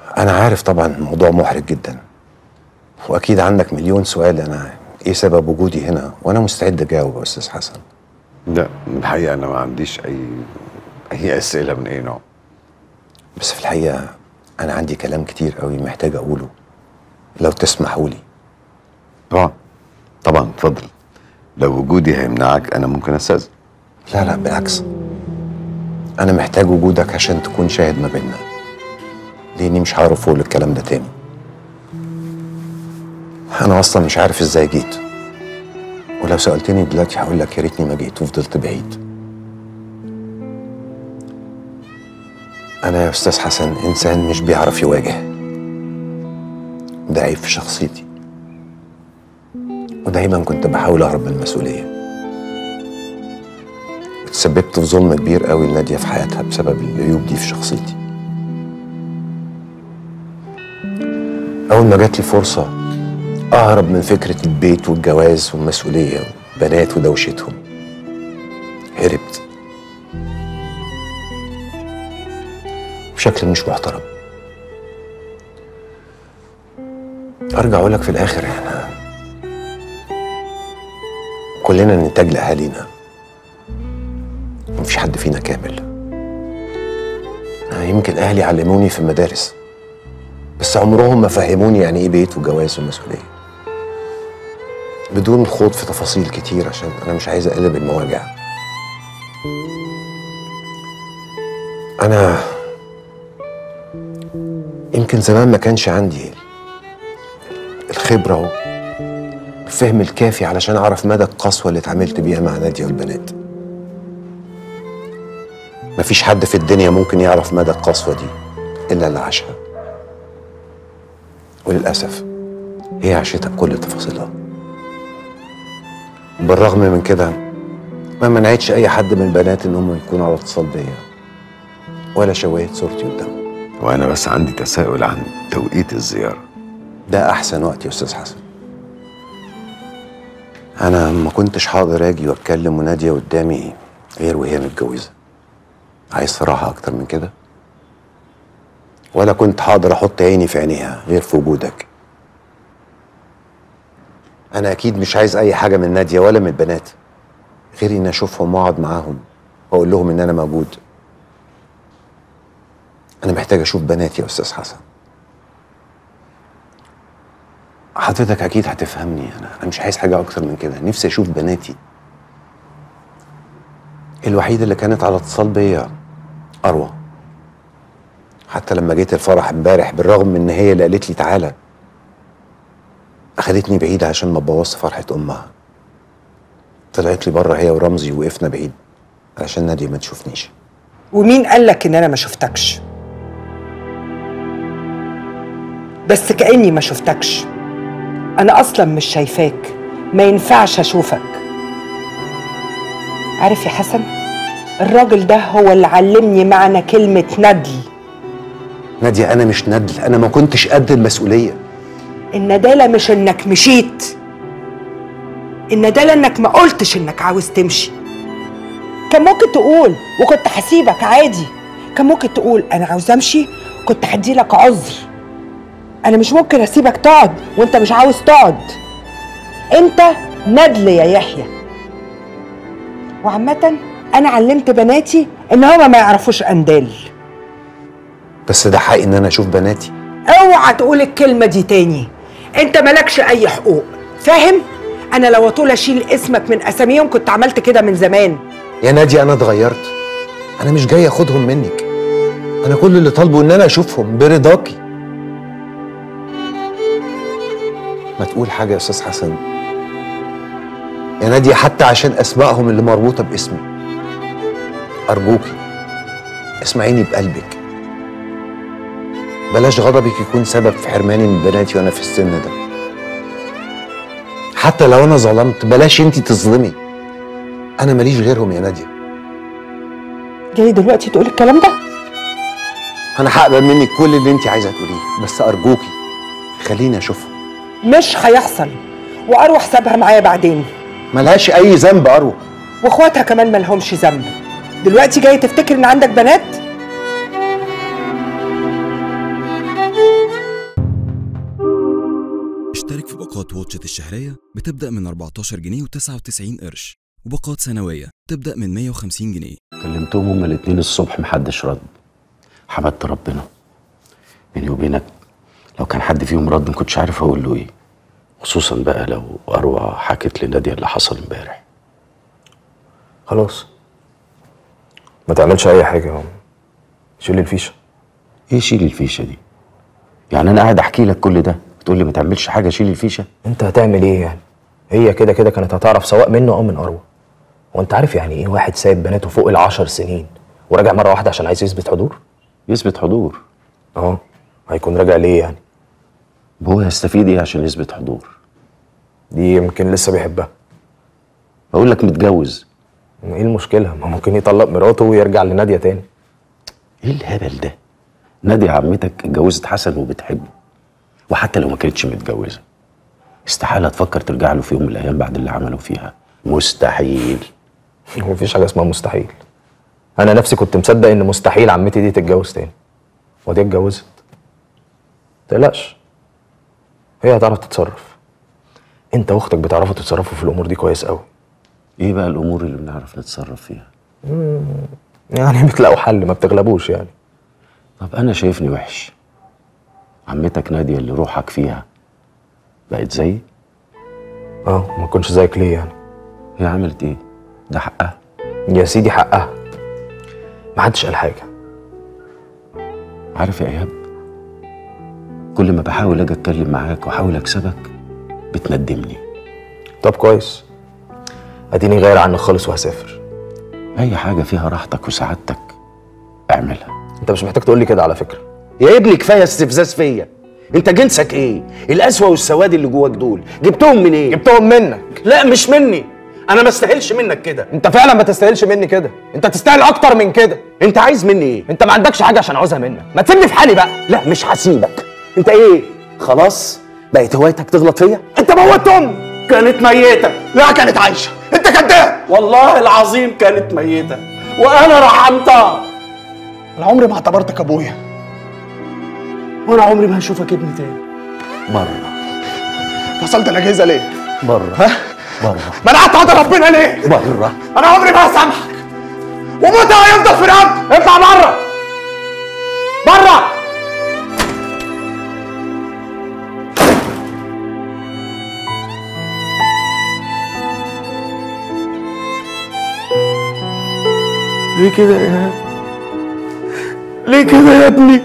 انا عارف طبعا الموضوع محرج جدا واكيد عندك مليون سؤال انا ايه سبب وجودي هنا وانا مستعد اجاوب يا استاذ حسن لا الحقيقه انا ما عنديش اي اي اسئله من اي نوع بس في الحقيقه انا عندي كلام كتير قوي محتاج اقوله لو تسمحوا لي طبعا طبعا اتفضل لو وجودي هيمنعك انا ممكن استاذن لا لا بالعكس انا محتاج وجودك عشان تكون شاهد ما بيننا لاني مش هعرف اقول الكلام ده تاني انا اصلا مش عارف ازاي جيت ولو سالتني دلوقتي هقول لك يا ريتني ما جيت وفضلت بعيد انا يا استاذ حسن انسان مش بيعرف يواجه ده عيب في شخصيتي ودايما كنت بحاول اهرب من المسؤوليه اتسببت في ظلم كبير قوي لناديه في حياتها بسبب العيوب دي في شخصيتي اول ما جات لي فرصه اهرب من فكره البيت والجواز والمسؤوليه والبنات ودوشتهم هربت بشكل مش محترم ارجع اقول لك في الاخر احنا كلنا نتاج لاهالينا مفيش حد فينا كامل أنا يمكن اهلي علموني في المدارس بس عمرهم ما فهموني يعني ايه بيت وجواز ومسؤوليه بدون خوض في تفاصيل كتير عشان انا مش عايز اقلب المواجع انا يمكن زمان ما كانش عندي الخبره والفهم الكافي علشان اعرف مدى القسوه اللي اتعاملت بيها مع ناديه والبنات مفيش حد في الدنيا ممكن يعرف مدى القسوه دي الا اللي عاشها وللاسف هي عاشتها بكل تفاصيلها بالرغم من كده ما منعتش اي حد من البنات ان هم يكونوا على اتصال بيا ولا شوهت صورتي قدامهم وانا بس عندي تساؤل عن توقيت الزياره ده احسن وقت يا استاذ حسن انا ما كنتش حاضر اجي واتكلم وناديه قدامي غير وهي متجوزه عايز صراحه اكتر من كده ولا كنت حاضر احط عيني في عينيها غير في وجودك انا اكيد مش عايز اي حاجه من ناديه ولا من البنات غير اني اشوفهم واقعد معاهم واقول لهم ان انا موجود انا محتاج اشوف بناتي يا استاذ حسن حضرتك اكيد هتفهمني انا انا مش عايز حاجه اكتر من كده نفسي اشوف بناتي الوحيده اللي كانت على اتصال بيا اروى حتى لما جيت الفرح امبارح بالرغم من ان هي اللي قالت لي تعالى اخدتني بعيد عشان ما تبوظش فرحه امها طلعت لي بره هي ورمزي وقفنا بعيد علشان ناديه ما تشوفنيش ومين قالك ان انا ما شفتكش بس كاني ما شفتكش انا اصلا مش شايفاك ما ينفعش اشوفك عارف يا حسن الراجل ده هو اللي علمني معنى كلمه ندل ناديه انا مش ندل انا ما كنتش قد المسؤوليه الندالة مش انك مشيت الندالة انك ما قلتش انك عاوز تمشي كان ممكن تقول وكنت هسيبك عادي كان ممكن تقول انا عاوز امشي كنت هديلك عذر انا مش ممكن اسيبك تقعد وانت مش عاوز تقعد انت ندل يا يحيى وعامة انا علمت بناتي ان هما ما يعرفوش اندال بس ده حقي ان انا اشوف بناتي اوعى تقول الكلمة دي تاني انت مالكش اي حقوق فاهم انا لو اطول اشيل اسمك من اساميهم كنت عملت كده من زمان يا ناديه انا اتغيرت انا مش جاي اخدهم منك انا كل اللي طالبه ان انا اشوفهم برضاكي ما تقول حاجه يا استاذ حسن يا ناديه حتى عشان اسمائهم اللي مربوطه باسمي ارجوكي اسمعيني بقلبك بلاش غضبك يكون سبب في حرماني من بناتي وانا في السن ده حتى لو انا ظلمت بلاش انتي تظلمي انا ماليش غيرهم يا ناديه جاي دلوقتي تقول الكلام ده انا هقبل منك كل اللي انت عايزه تقوليه بس ارجوكي خليني اشوفهم مش هيحصل واروح حسابها معايا بعدين ملهاش اي ذنب اروى واخواتها كمان مالهمش ذنب دلوقتي جاي تفتكر ان عندك بنات باقات واتشت الشهرية بتبدأ من 14 جنيه و99 قرش وباقات سنوية تبدأ من 150 جنيه كلمتهم هما الاتنين الصبح محدش رد حمدت ربنا بيني وبينك لو كان حد فيهم رد ما كنتش عارف اقول له ايه خصوصا بقى لو اروى حكت لناديه اللي حصل امبارح خلاص ما تعملش اي حاجه يا عم شيل الفيشه ايه شيل الفيشه دي يعني انا قاعد احكي لك كل ده بتقول لي ما تعملش حاجه شيل الفيشه انت هتعمل ايه يعني هي كده كده كانت هتعرف سواء منه او من اروى وانت عارف يعني ايه واحد سايب بناته فوق العشر سنين وراجع مره واحده عشان عايز يثبت حضور يثبت حضور اه هيكون راجع ليه يعني هو هيستفيد ايه عشان يثبت حضور دي يمكن لسه بيحبها بقول لك متجوز ايه المشكله ما ممكن يطلق مراته ويرجع لناديه تاني ايه الهبل ده نادية عمتك اتجوزت حسن وبتحبه وحتى لو ما كانتش متجوزه استحاله تفكر ترجع له في يوم من الايام بعد اللي عمله فيها مستحيل مفيش حاجه اسمها مستحيل انا نفسي كنت مصدق ان مستحيل عمتي دي تتجوز تاني ودي اتجوزت تقلقش هي هتعرف تتصرف انت واختك بتعرفوا تتصرفوا في الامور دي كويس قوي ايه بقى الامور اللي بنعرف نتصرف فيها يعني بتلاقوا حل ما بتغلبوش يعني طب انا شايفني وحش عمتك نادية اللي روحك فيها بقت زيي اه ما تكونش زيك ليه يعني هي عملت ايه ده حقها يا سيدي حقها ما حدش قال حاجه عارف يا ايهاب كل ما بحاول اجي اتكلم معاك واحاول اكسبك بتندمني طب كويس اديني غير عنك خالص وهسافر اي حاجه فيها راحتك وسعادتك اعملها انت مش محتاج تقول لي كده على فكره يا ابني كفايه استفزاز فيا انت جنسك ايه القسوه والسواد اللي جواك دول جبتهم منين إيه؟ جبتهم منك لا مش مني انا ما استاهلش منك كده انت فعلا ما تستاهلش مني كده انت تستاهل اكتر من كده انت عايز مني ايه انت ما عندكش حاجه عشان عاوزها منك ما تسيبني في حالي بقى لا مش هسيبك انت ايه خلاص بقت هوايتك تغلط فيا انت موت امي كانت ميته لا كانت عايشه انت كداب والله العظيم كانت ميته وانا رحمتها انا عمري ما اعتبرتك ابويا وانا عمري ما هشوفك ابني تاني بره فصلت الاجهزه ليه بره ها بره منعت عند ربنا ليه بره انا عمري ما هسامحك وموتى هيفضل في رقبتي اطلع بره بره ليه كده يا ايهاب ليه كده يا ابني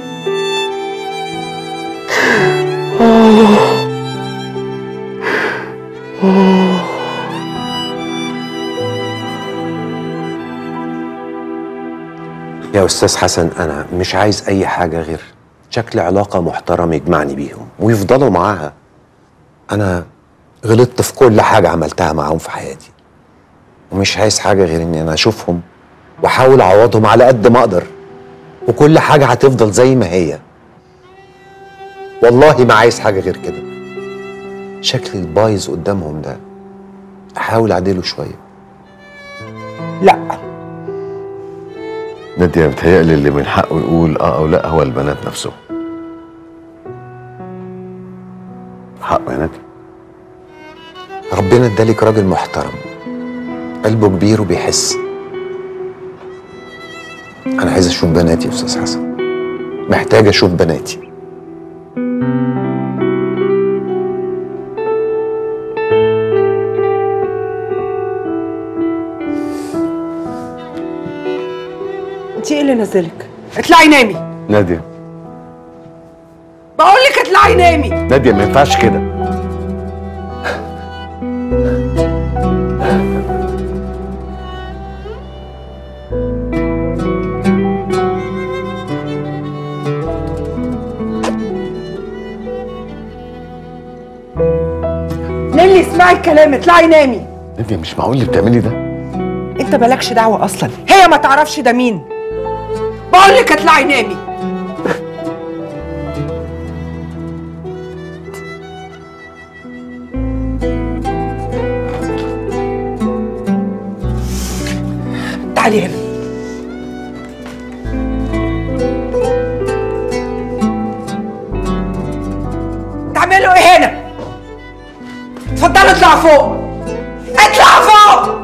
يا استاذ حسن انا مش عايز اي حاجه غير شكل علاقه محترم يجمعني بيهم ويفضلوا معاها انا غلطت في كل حاجه عملتها معاهم في حياتي ومش عايز حاجه غير اني انا اشوفهم واحاول اعوضهم على قد ما اقدر وكل حاجه هتفضل زي ما هي والله ما عايز حاجه غير كده شكلي البايظ قدامهم ده احاول اعدله شويه لا نادية بتهيألي اللي من حقه يقول اه او لا هو البنات نفسهم حقه يا نادية ربنا ادالك راجل محترم قلبه كبير وبيحس انا عايز اشوف بناتي يا استاذ حسن محتاج اشوف بناتي انت ايه اللي نزلك اطلعي نامي نادية بقول لك اطلعي نامي نادية ما ينفعش كده نيلي اسمعي الكلام اطلعي نامي نادية مش معقول اللي بتعملي ده انت مالكش دعوه اصلا هي ما تعرفش ده مين بقول لك اطلعي نامي تعالي هنا تعملوا ايه هنا اطلع فوق اطلع فوق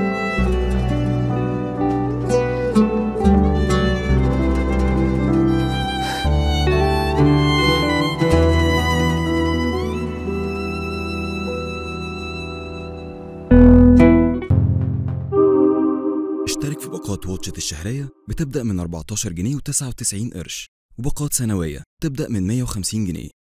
اشترك في باقات واتشت الشهرية بتبدأ من 14 جنيه و99 قرش وباقات سنوية تبدأ من 150 جنيه